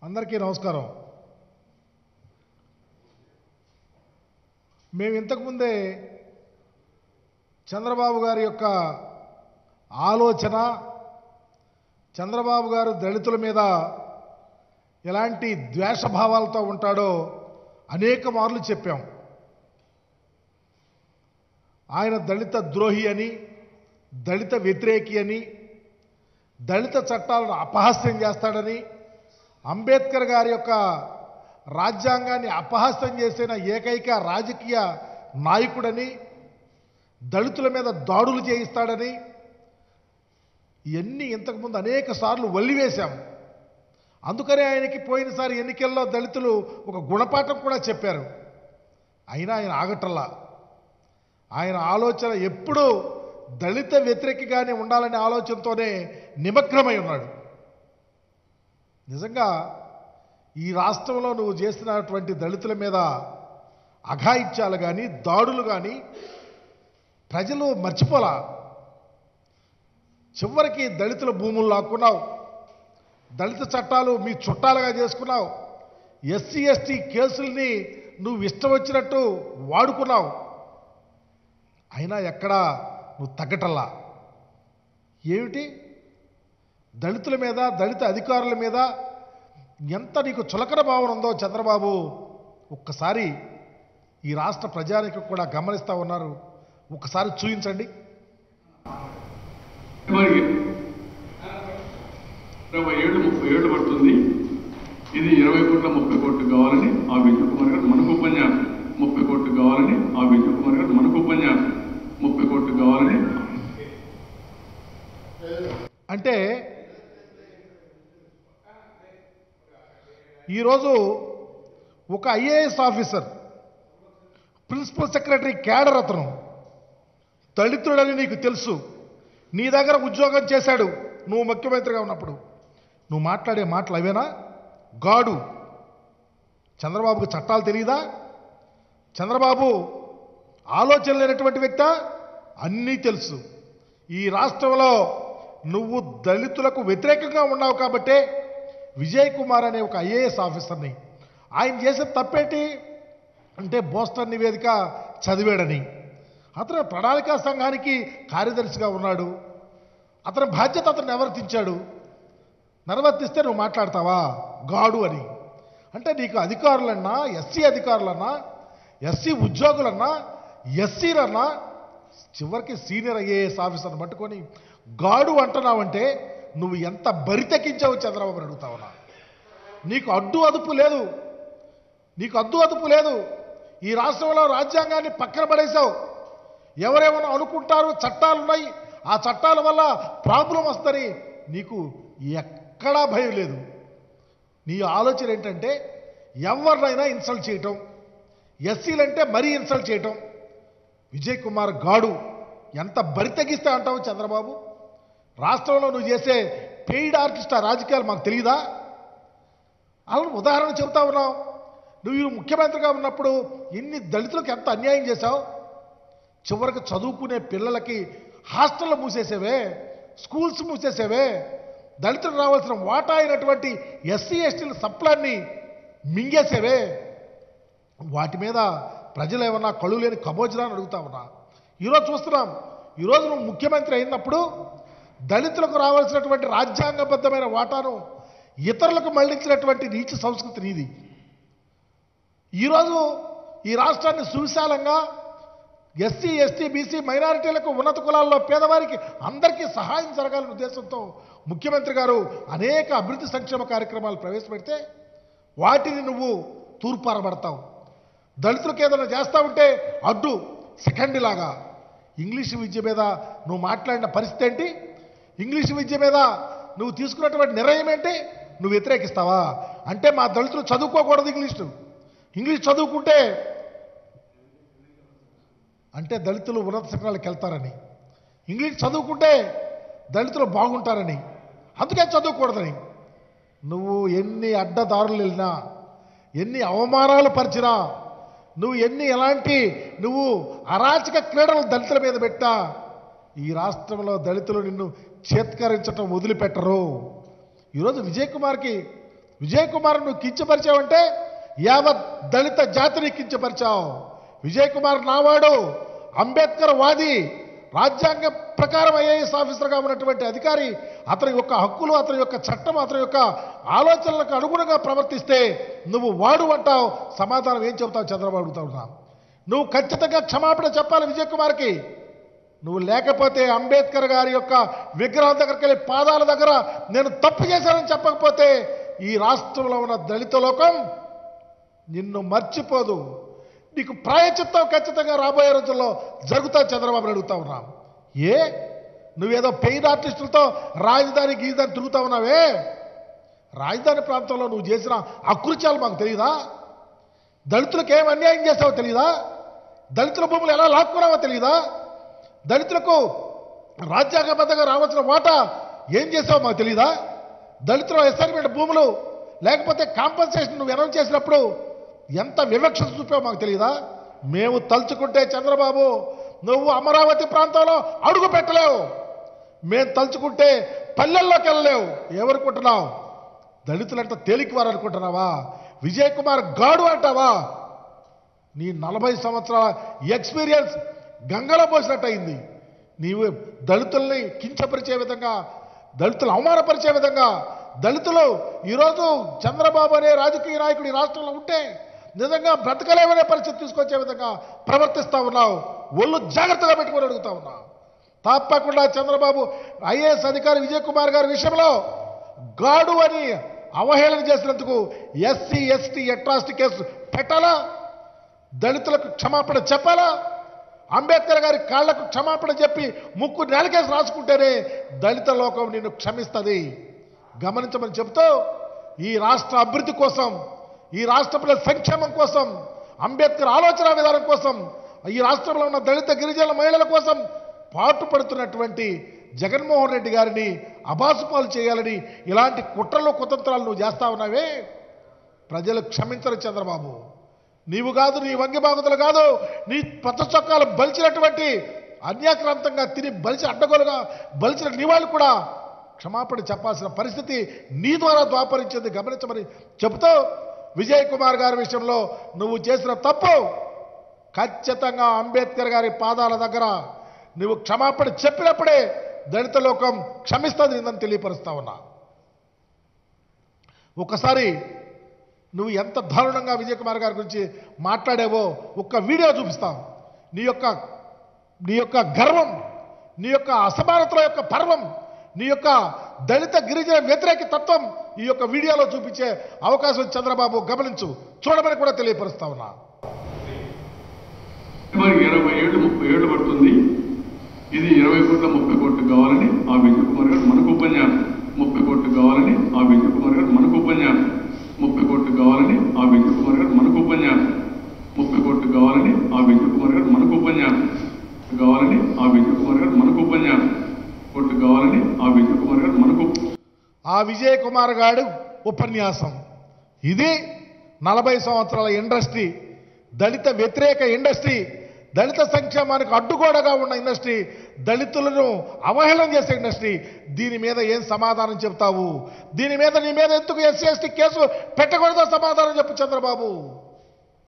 అందరికీ నమస్కారం మేము ఇంతకుముందే చంద్రబాబు గారి యొక్క ఆలోచన చంద్రబాబు గారు దళితుల మీద ఎలాంటి ద్వేషభావాలతో ఉంటాడో అనేక మార్లు చెప్పాం ఆయన దళిత ద్రోహి అని దళిత వ్యతిరేకి అని దళిత చట్టాలను అపహాస్యం చేస్తాడని అంబేద్కర్ గారి యొక్క రాజ్యాంగాన్ని అపహాస్యం చేసిన ఏకైక రాజకీయ నాయకుడని దళితుల మీద దాడులు చేయిస్తాడని ఇవన్నీ ఇంతకుముందు అనేక సార్లు వల్లివేశాం అందుకనే ఆయనకి పోయినసారి ఎన్నికల్లో దళితులు ఒక గుణపాఠం కూడా చెప్పారు అయినా ఆయన ఆగటల్లా ఆయన ఆలోచన ఎప్పుడూ దళిత వ్యతిరేకిగానే ఉండాలనే ఆలోచనతోనే నిమగ్నమై ఉన్నాడు నిజంగా ఈ రాష్ట్రంలో నువ్వు చేస్తున్నటువంటి దళితుల మీద అఘాయిత్యాలు కానీ దాడులు కానీ ప్రజలు మర్చిపోలా చివరికి దళితుల భూములు లాక్కున్నావు దళిత చట్టాలు మీ చుట్టాలుగా చేసుకున్నావు ఎస్సీ ఎస్టీ కేసుల్ని నువ్వు ఇష్టం వచ్చినట్టు వాడుకున్నావు అయినా ఎక్కడా నువ్వు తగ్గటల్లా ఏమిటి దళితుల మీద దళిత అధికారుల మీద ఎంత నీకు చులకన భావన ఉందో చంద్రబాబు ఒక్కసారి ఈ రాష్ట్ర ప్రజానికి కూడా గమనిస్తూ ఉన్నారు ఒక్కసారి చూపించండి మరి ఇరవై ఏళ్ళు ముప్పై ఏళ్ళు పడుతుంది ఇది ఇరవై కోట్ల ముప్పై కోట్లు కావాలని ఆ విజయ్ కుమార్ గారు మనకు ఉపన్యాసం ముప్పై కోట్లు కావాలని ఆ విజయ్ కుమార్ గారు మనకు ఉపన్యాసం ముప్పై కోట్లు కావాలని అంటే ఈరోజు ఒక IAS officer principal secretary cadre అతను దళితుడని నీకు తెలుసు నీ దగ్గర ఉద్యోగం చేశాడు నువ్వు ముఖ్యమంత్రిగా ఉన్నప్పుడు నువ్వు మాట్లాడే మాటలు అవేనా గాడు చంద్రబాబుకు చట్టాలు తెలియదా చంద్రబాబు ఆలోచన లేనటువంటి వ్యక్త అన్నీ తెలుసు ఈ రాష్ట్రంలో నువ్వు దళితులకు వ్యతిరేకంగా ఉన్నావు కాబట్టే విజయ్ కుమార్ అనే ఒక ఐఏఎస్ ఆఫీసర్ని ఆయన చేసే తప్పేంటి అంటే బోస్టన్ నివేదిక చదివాడని అతను ప్రణాళికా సంఘానికి కార్యదర్శిగా ఉన్నాడు అతని బాధ్యత అతను నిర్వర్తించాడు నిర్వర్తిస్తే నువ్వు మాట్లాడతావా గాడు అని అంటే నీకు అధికారులన్నా ఎస్సీ అధికారులన్నా ఎస్సీ ఉద్యోగులన్నా ఎస్సీలన్నా చివరికి సీనియర్ ఐఏఎస్ ఆఫీసర్ని పట్టుకొని గాడు అంటున్నావంటే నువ్వు ఎంత బరితెక్కించావు చంద్రబాబు అడుగుతా ఉన్నా నీకు అడ్డు అదుపు లేదు నీకు అద్దు అదుపు లేదు ఈ రాష్ట్రంలో రాజ్యాంగాన్ని పక్కన పడేశావు ఎవరేమన్నా అనుకుంటారు చట్టాలు ఉన్నాయి ఆ చట్టాల వల్ల ప్రాబ్లం వస్తుందని నీకు ఎక్కడా భయం లేదు నీ ఆలోచన ఏంటంటే ఎవరినైనా ఇన్సల్ట్ చేయటం ఎస్సీలంటే మరీ ఇన్సల్ట్ చేయటం విజయ్ కుమార్ గాడు ఎంత బరితెగిస్తా అంటావు చంద్రబాబు రాష్ట్రంలో నువ్వు చేసే పెయిడ్ ఆర్టిస్ట్ ఆ రాజకీయాలు మాకు తెలియదా అలా ఉదాహరణ చెబుతా ఉన్నావు నువ్వు ముఖ్యమంత్రిగా ఉన్నప్పుడు ఎన్ని దళితులకు ఎంత అన్యాయం చేశావు చివరికి చదువుకునే పిల్లలకి హాస్టళ్ళు మూసేసేవే స్కూల్స్ మూసేసేవే దళితులకు రావాల్సిన వాటా అయినటువంటి ఎస్సీ ఎస్టీల సప్లాన్ని మింగేసేవే వాటి మీద ప్రజలు ఏమన్నా కళ్ళు లేని కబోజనా అని అడుగుతా ఉన్నా ఈరోజు చూస్తున్నాం ఈరోజు నువ్వు ముఖ్యమంత్రి అయినప్పుడు దళితులకు రావాల్సినటువంటి రాజ్యాంగబద్ధమైన వాటాను ఇతరులకు మళ్లించినటువంటి నీచ సంస్కృతి నీది ఈరోజు ఈ రాష్ట్రాన్ని సువిశాలంగా ఎస్సీ ఎస్టీ బీసీ మైనారిటీలకు ఉన్నత కులాల్లో పేదవారికి అందరికీ సహాయం జరగాలనే ఉద్దేశంతో ముఖ్యమంత్రి గారు అనేక అభివృద్ధి సంక్షేమ కార్యక్రమాలు ప్రవేశపెడితే వాటిని నువ్వు తూర్పారబడతావు దళితులకు ఏదైనా చేస్తా ఉంటే అడ్డు సెకండ్ లాగా ఇంగ్లీష్ విద్య మీద నువ్వు మాట్లాడిన పరిస్థితి ఏంటి ఇంగ్లీష్ విద్య మీద నువ్వు తీసుకున్నటువంటి నిర్ణయం ఏంటి నువ్వు వ్యతిరేకిస్తావా అంటే మా దళితులు చదువుకోకూడదు ఇంగ్లీష్ ఇంగ్లీష్ చదువుకుంటే అంటే దళితులు ఉన్నత శిఖరాలకు వెళ్తారని ఇంగ్లీష్ చదువుకుంటే దళితులు బాగుంటారని అందుకే చదువుకూడదని నువ్వు ఎన్ని అడ్డదారులు వెళ్ళినా ఎన్ని అవమానాలు పరిచినా నువ్వు ఎన్ని ఎలాంటి నువ్వు అరాచక క్రీడలు దళితుల మీద పెట్టా ఈ రాష్ట్రంలో దళితులు నిన్ను చేత్కరించటం వదిలిపెట్టరు ఈరోజు విజయ్ కుమార్కి విజయ్ కుమార్ నువ్వు కించపరిచావంటే యావత్ దళిత జాతిని కించపరిచావు విజయ్ కుమార్ నావాడు అంబేద్కర్ వాది రాజ్యాంగ ప్రకారం ఐఏఎస్ ఆఫీసర్గా ఉన్నటువంటి అధికారి అతని యొక్క హక్కులు అతని యొక్క చట్టం అతని యొక్క ఆలోచనలకు అనుగుణంగా ప్రవర్తిస్తే నువ్వు వాడు అంటావు సమాధానం ఏం చెబుతావు చంద్రబాబు అడుగుతా ఉన్నా నువ్వు ఖచ్చితంగా క్షమాపణ చెప్పాలి విజయ్ కుమార్కి నువ్వు లేకపోతే అంబేద్కర్ గారి యొక్క విగ్రహం దగ్గరికి వెళ్ళి పాదాల దగ్గర నేను తప్పు చేశానని చెప్పకపోతే ఈ రాష్ట్రంలో ఉన్న దళిత లోకం నిన్ను మర్చిపోదు నీకు ప్రాయచిత్తం ఖచ్చితంగా రాబోయే రోజుల్లో జరుగుతా చంద్రబాబు అడుగుతా ఉన్నాం ఏ నువ్వేదో పెయిన్ ఆర్టిస్టులతో రాజధాని గీజధాని తిరుగుతా ఉన్నావే రాజధాని ప్రాంతంలో నువ్వు చేసిన అకృత్యాలు మాకు తెలియదా దళితులకు ఏం అన్యాయం చేసావో తెలియదా దళితుల భూములు ఎలా లాక్కున్నావో తెలియదా దళితులకు రాజ్యాంగబద్ధంగా రావాల్సిన వాటా ఏం చేసావో మాకు తెలియదా దళితుల అసైన్మెంట్ భూములు లేకపోతే కాంపన్సేషన్ నువ్వు అనౌన్స్ చేసినప్పుడు ఎంత వివక్ష చూపావో మాకు తెలియదా మేము తలుచుకుంటే చంద్రబాబు నువ్వు అమరావతి ప్రాంతంలో అడుగు పెట్టలేవు మేము తలుచుకుంటే పల్లెల్లోకి వెళ్ళలేవు ఏమనుకుంటున్నావు దళితులంతా తేలికవారు అనుకుంటున్నావా విజయ్ కుమార్ గాడు అంటావా నీ నలభై సంవత్సరాల ఎక్స్పీరియన్స్ గంగలో పోసినట్టు అయింది నీవు దళితుల్ని కించపరిచే విధంగా దళితులు అవమానపరిచే విధంగా దళితులు ఈరోజు చంద్రబాబు అనే రాజకీయ నాయకుడు ఈ రాష్ట్రంలో ఉంటే నిజంగా బ్రతకలేమనే పరిస్థితి తీసుకొచ్చే విధంగా ప్రవర్తిస్తా ఉన్నావు ఒళ్ళు జాగ్రత్తగా పెట్టుకొని అడుగుతా ఉన్నావు తప్పకుండా చంద్రబాబు ఐఏఎస్ అధికారి విజయ్ కుమార్ గారి విషయంలో గాడు అని అవహేళన చేసినందుకు ఎస్సీ ఎస్టీ అట్రాసిటీ కేసు పెట్టాలా దళితులకు క్షమాపణ చెప్పాలా అంబేద్కర్ గారి కాళ్లకు క్షమాపణ చెప్పి ముక్కు నెలకేసి రాసుకుంటేనే దళిత లోకం నిన్ను క్షమిస్తుంది గమనించమని చెబుతూ ఈ రాష్ట్ర అభివృద్ధి కోసం ఈ రాష్ట్ర ప్రజల సంక్షేమం కోసం అంబేద్కర్ ఆలోచన విధానం కోసం ఈ రాష్ట్రంలో ఉన్న దళిత గిరిజన మహిళల కోసం పాటుపడుతున్నటువంటి జగన్మోహన్ రెడ్డి గారిని అబాసుపాలు చేయాలని ఇలాంటి కుట్రలు కుతంత్రాలు నువ్వు చేస్తా ఉన్నావే ప్రజలు క్షమించరు చంద్రబాబు నీవు కాదు నీ వంగి బాగుతులు కాదు నీ పచ్చ చొక్కాలు బలిచినటువంటి అన్యాక్రాంతంగా తిని బలిచి అడ్డగోలుగా బలిచిన నీ వాళ్ళు కూడా క్షమాపణ చెప్పాల్సిన పరిస్థితి నీ ద్వారా ద్వాపరించింది గమనించమని చెబుతూ విజయ్ కుమార్ గారి విషయంలో నువ్వు చేసిన తప్పు ఖచ్చితంగా అంబేద్కర్ గారి పాదాల దగ్గర నువ్వు క్షమాపణ చెప్పినప్పుడే దళిత లోకం క్షమిస్తుంది నిందని తెలియపరుస్తా ఉన్నా ఒకసారి నువ్వు ఎంత దారుణంగా విజయ్ కుమార్ గారి గురించి మాట్లాడావో ఒక్క వీడియో చూపిస్తాం నీ యొక్క నీ యొక్క గర్వం నీ యొక్క అసమానతల యొక్క పర్వం నీ యొక్క దళిత గిరిజన వ్యతిరేక తత్వం ఈ యొక్క వీడియోలో చూపించే అవకాశం చంద్రబాబు గమనించు చూడమని కూడా తెలియపరుస్తా ఉన్నా మరి ఇరవై ఏళ్ళు ముప్పై ఏళ్ళు పడుతుంది ఇది ఇరవై కోట్ల ముప్పై కోట్లు కావాలని ఆ విజయ్ కుమార్ గారు మనకు ఉపన్యాసం ముప్పై కోట్లు కావాలని ఆ విజయ్ కుమార్ గారు మనకు ఉపన్యాసం ముప్పై కోట్లు కావాలని ఆ విజయ్ కుమార్ గారు మనకు ఉపన్యాసం ముప్పై కోట్లు కావాలని ఆ విజయ్ కుమార్ గారు మనకు ఉపన్యాసం కావాలని ఆ విజయ్ కుమార్ గారు మనకు ఉపన్యాసం కోట్లు కావాలని ఆ విజయ్ కుమార్ గారు మనకు ఆ విజయ్ కుమార్ గారు ఉపన్యాసం ఇది నలభై సంవత్సరాల ఇండస్ట్రీ దళిత వ్యతిరేక ఇండస్ట్రీ దళిత సంక్షేమానికి అడ్డుగోడగా ఉన్న ఇండస్ట్రీ దళితులను అవహేళన చేసే ఇండస్ట్రీ దీని మీద ఏం సమాధానం చెప్తావు దీని మీద నీ మీద ఎందుకు ఎస్సీ ఎస్టీ కేసు పెట్టకూడదో సమాధానం చెప్పు చంద్రబాబు